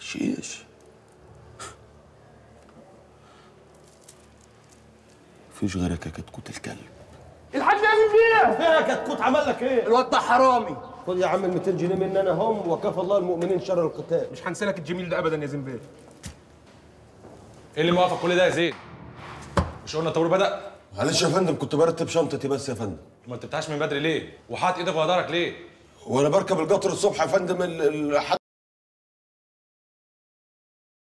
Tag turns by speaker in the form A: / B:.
A: شيش مفيش غيرك يا كتكوت الكلب
B: الحاج لازم فيها
C: فيها كتكوت عمل لك ايه؟
B: الواد ده حرامي
C: خد يا عم ال 200 جنيه مني انا هم وكفى الله المؤمنين شر القتال
B: مش هنسلك الجميل ده ابدا يا زنبير
D: ايه اللي موقف كل ده يا زين؟ مش قلنا الطابور بدأ؟
A: معلش يا فندم كنت برتب شنطتي بس يا فندم
D: ما انتبهتش من بدري ليه؟ وحاطط ايدك ورا ظهرك ليه؟
A: وانا بركب القطر الصبح يا فندم ال- ال- حد